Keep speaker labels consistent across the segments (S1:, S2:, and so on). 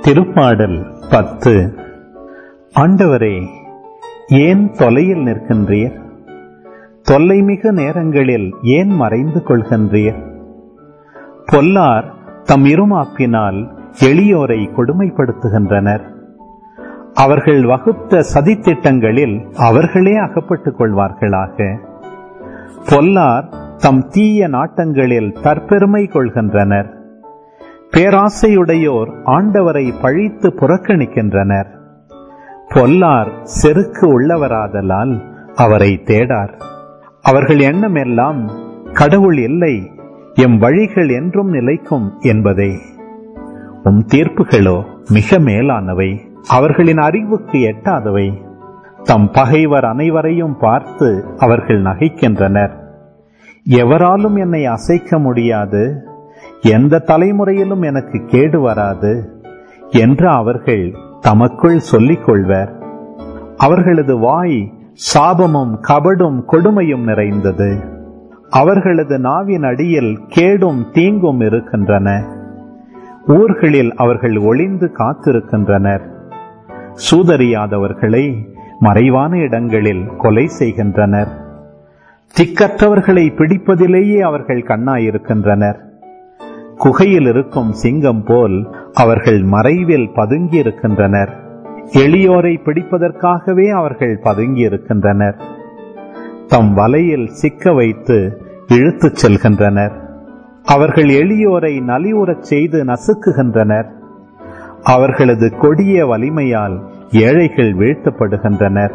S1: திருப்பாடல் பத்து ஆண்டவரே ஏன் தொலையில் நிற்கின்றீர் தொல்லைமிகு நேரங்களில் ஏன் மறைந்து கொள்கின்றீர் பொல்லார் தம் இருமாப்பினால் எளியோரை கொடுமைப்படுத்துகின்றனர் அவர்கள் வகுத்த சதித்திட்டங்களில் அவர்களே அகப்பட்டுக் கொள்வார்களாக பொல்லார் தம் தீய நாட்டங்களில் தற்பெருமை கொள்கின்றனர் பேராசையுடையோர் ஆண்டவரை பழித்து புறக்கணிக்கின்றனர் பொல்லார் செருக்கு உள்ளவராதலால் அவரை தேடார் அவர்கள் எண்ணமெல்லாம் கடவுள் இல்லை எம் வழிகள் என்றும் நிலைக்கும் என்பதே உம் தீர்ப்புகளோ மிக மேலானவை அவர்களின் அறிவுக்கு எட்டாதவை தம் பகைவர் அனைவரையும் பார்த்து அவர்கள் நகைக்கின்றனர் எவராலும் என்னை அசைக்க முடியாது எந்த தலைமுறையிலும் எனக்கு கேடு வராது என்று அவர்கள் தமக்குள் சொல்லிக் கொள்வர் அவர்களது வாய் சாபமும் கபடும் கொடுமையும் நிறைந்தது அவர்களது நாவின் அடியில் கேடும் தீங்கும் இருக்கின்றன ஊர்களில் அவர்கள் ஒளிந்து காத்திருக்கின்றனர் சூதறியாதவர்களை மறைவான இடங்களில் கொலை செய்கின்றனர் திக்கற்றவர்களை பிடிப்பதிலேயே அவர்கள் கண்ணாயிருக்கின்றனர் குகையில் இருக்கும் சிங்கம் போல் அவர்கள் மறைவில் பதுங்கி இருக்கின்றனர் எளியோரை பிடிப்பதற்காகவே அவர்கள் பதுங்கி இருக்கின்றனர் தம் வலையில் சிக்க வைத்து இழுத்துச் செல்கின்றனர் அவர்கள் எளியோரை நலிவுறச் செய்து நசுக்குகின்றனர் அவர்களது கொடிய வலிமையால் ஏழைகள் வீழ்த்தப்படுகின்றனர்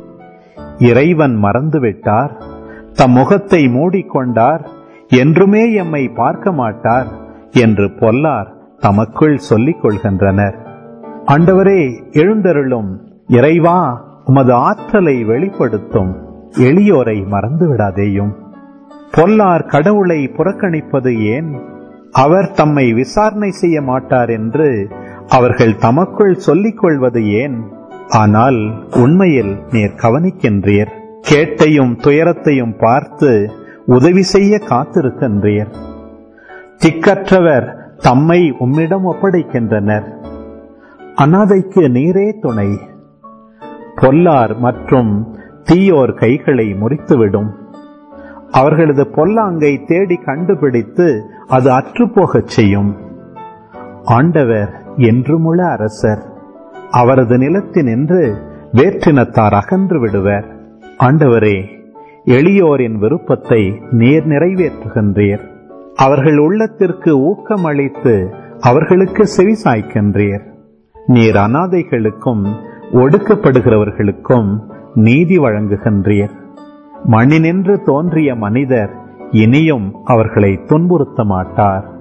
S1: இறைவன் மறந்துவிட்டார் தம் முகத்தை மூடிக்கொண்டார் என்றுமே எம்மை பார்க்க மாட்டார் என்று பொல்லார் தமக்குள் சொல்லிக் கொள்கின்றனர் ஆண்டவரே எழுந்தருளும் இறைவா உமது ஆற்றலை வெளிப்படுத்தும் எளியோரை மறந்து விடாதேயும் பொல்லார் கடவுளை புறக்கணிப்பது ஏன் அவர் தம்மை விசாரணை செய்ய மாட்டார் என்று அவர்கள் தமக்குள் சொல்லிக் கொள்வது ஏன் ஆனால் உண்மையில் நீர் கவனிக்கின்றீர் கேட்டையும் துயரத்தையும் பார்த்து உதவி செய்ய காத்திருக்கின்றீர் திக்கற்றவர் தம்மை உம்மிடம் ஒப்படைக்கின்றனர் அனாதைக்கு நீரே துணை பொல்லார் மற்றும் தீயோர் கைகளை முறித்துவிடும் அவர்களது பொல்லாங்கை தேடி கண்டுபிடித்து அது அற்றுப்போகச் செய்யும் ஆண்டவர் என்றுமுள்ள அரசர் அவரது நிலத்தினின்று வேற்றினத்தார் அகன்று விடுவர் ஆண்டவரே எளியோரின் விருப்பத்தை நீர் நிறைவேற்றுகின்றீர் அவர்கள் உள்ளத்திற்கு ஊக்கமளித்து அவர்களுக்கு செவிசாய்க்கின்றீர் நீர் அனாதைகளுக்கும் ஒடுக்கப்படுகிறவர்களுக்கும் நீதி வழங்குகின்றீர் மண்ணினின்று தோன்றிய மனிதர் இனியும் அவர்களை துன்புறுத்த மாட்டார்